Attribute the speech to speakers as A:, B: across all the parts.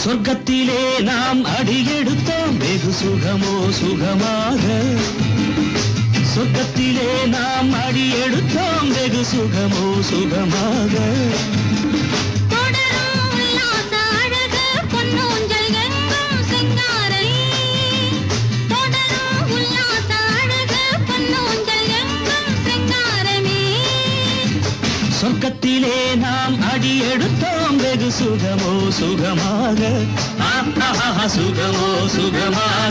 A: சொர்க்கத்திலே நாம் அடியெடுத்தோம் வெகு சுகமோ சுகமாக சொர்க்கத்திலே நாம் அடியெடுத்தோம் வெகு சுகமோ சுகமாக
B: தொடரும் உல்லாச அழகு பொன்னூஞ்சல் எங்கும் சிங்காரை தொடரும் உல்லாச அழகு பொன்னூஞ்சல் எங்கும் சிங்காரமே
A: சொர்க்கத்திலே நாம் அடியெடுத்தோம் வெகு சுகமோ சுகமாக ஆஹா சுகமோ சுகமாக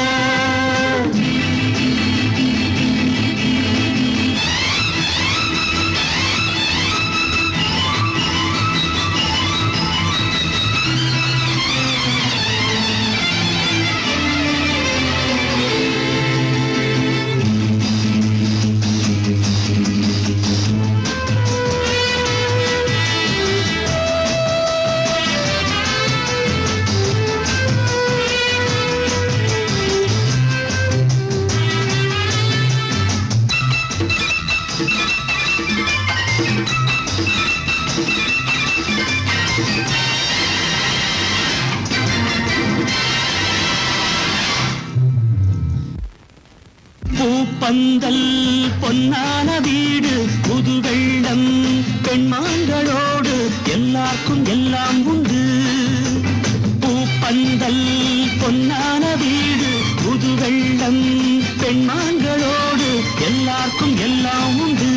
A: பூப்பந்தல் பொன்னான வீடு புது வெள்ளம் பெண்மான்களோடு எல்லாருக்கும் எல்லாம் உண்டு பூப்பந்தல் பொன்னான வீடு புது வெள்ளம் பெண்மான்களோடு எல்லாருக்கும் எல்லாம் உண்டு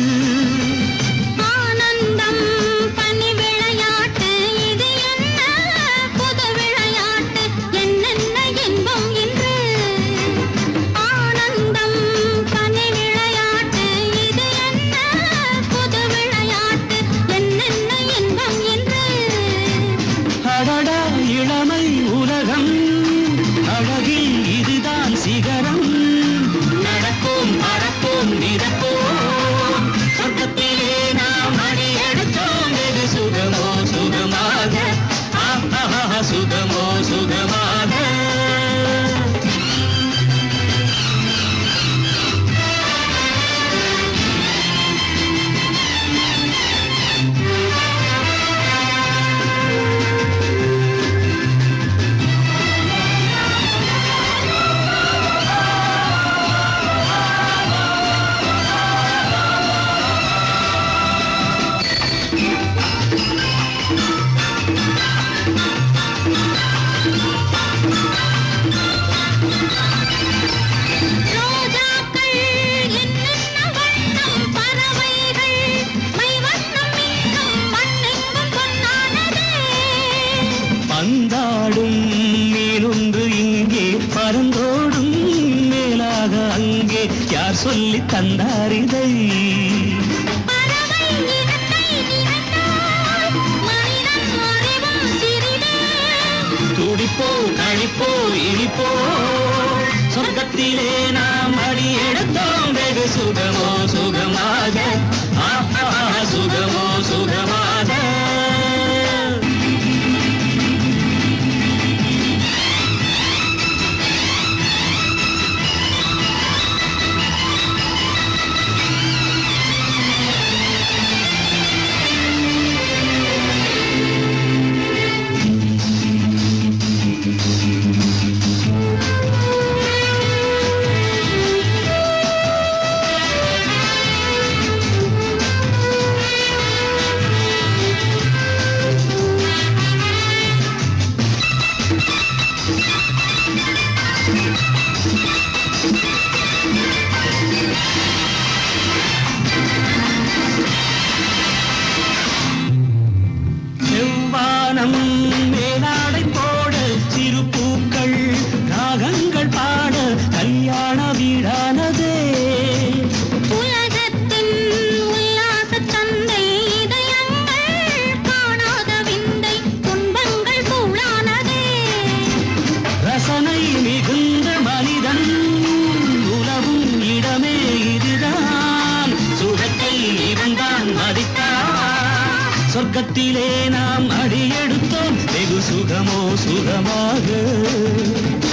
B: ஆனந்தம் பனி விளையாட்டு இது என்ன புது விளையாட்டு என்னென்ன இன்பம் இன்று ஆனந்தம் பனி விளையாட்டு இது என்ன புது விளையாட்டு என்னென்ன இன்பம் இன்று
A: அடடா இளமை உலகம் அழகில் இதுதான் சிகரம் நடப்போம் பறப்போம் மிதப்போம் சொர்க்கத்திலே நாம் அடி எடுத்தோம் வெகு சுகமோ சுகமாக ஆஹா சுகமோ சுகமாக
B: ரோஜாக்கள் என்னென்ன வண்ணம் பறவைகள் மை வண்ணம் மின்னும் மண்ணெங்கும் பொன்னானதே
A: பந்தாடும் மீனொன்று இங்கே பறந்தோடும் மேலாக அங்கே யார் சொல்லி தந்தார் இதை
B: பறவை இனத்தை நினைத்தால் மனிதன் அறிவும் சிறிதே
A: துடிப்போ கழிப்போ இனிப்போ சொர்க்கத்திலே நாம் அடி எடுத்தோம் வெகு சுகமோ சுகமாக ஆஹா சுகமோ சுகமாக செவ்வானம் மேலாடை போட சிறு பூக்கள் ராகங்கள் பாட கல்யாண வீடானதே
B: உலகத்தின் உல்லாசச் சந்தை இதயங்கள் காணாத விந்தை துன்பங்கள் கூழானதே
A: ரசனை மிகுந்த மனிதன் உலவும் இடமே இதுதான் சுகத்தை இவன்தான் மதித்தான் சொர்க்கத்திலே நாம் அடியெடுத்தோம் வெகு சுகமோ சுகமாக